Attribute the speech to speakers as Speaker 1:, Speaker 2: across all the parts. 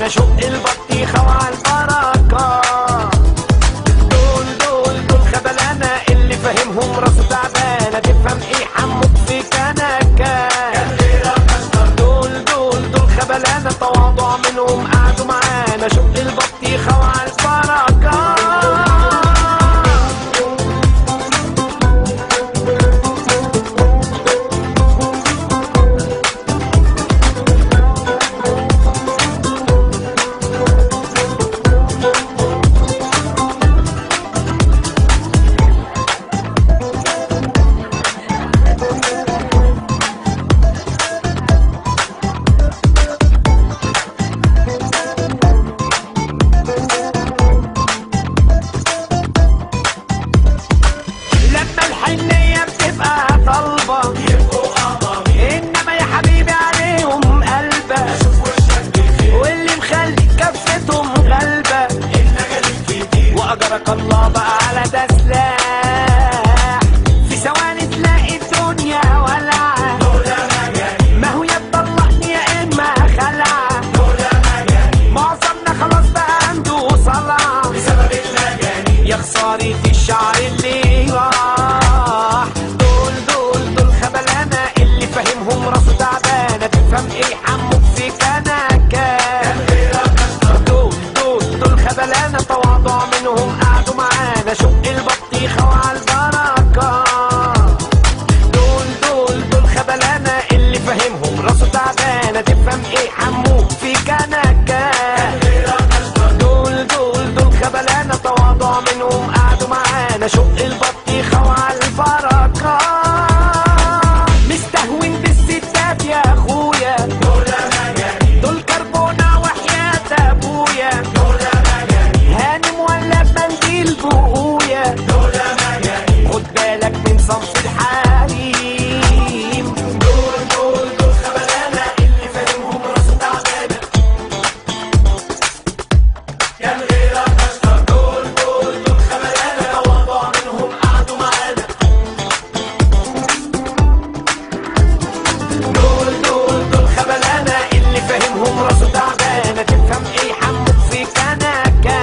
Speaker 1: معانا شق البطيخة وعلى البركة دول دول دول خبلانة اللي فاهمهم راسه تعبانة تفهم ايه حموك في كنكة دول دول دول خبلانة تواضع منهم قعدوا معانا شق البطيخة وعلى البركة لما الحنية بتبقى طالبة انما يا حبيبي عليهم قلبة واللي مخلي كفتهم غلبة واجرك الله بقى على ده سلاح في ثواني تلاقي الدنيا ولعة ما هو يا تطلقني يا اما خلعة معظمنا خلاص بقى عنده صلع يا خسارة الشعر اللي راح دول دول دول خبلانة اللي فاهمهم راسه تعبانة تفهم ايه حموك في كنكة دول دول دول خبلانة تواضع منهم قعدوا معانا شق البطيخة وعلى البركة دول دول دول خبلانة اللي فاهمهم راسه تعبانة تفهم ايه حموك في كنكة دول دول دول خبلانة تواضع منهم قعدوا معانا شق البطيخة وعلى البركة مستهون بالستات يا اخويا دول كربونة وحياة ابويا هانم ولا بمنديل بقويا خد بالك من صنف الحريم دول دول دول خبلانة اللي فاهمهم راسه تعبانة كان غيرك اشطر دول دول دول خبلانة تواضع منهم قعدوا معانا دول دول دول خبلانة اللي فاهمهم راسه تعبانة تفهم ايه حموك في كنكة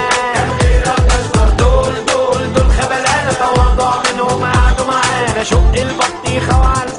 Speaker 1: دول دول دول خبلانة تواضع منهم قعدوا معانا شق البطيخة وعلى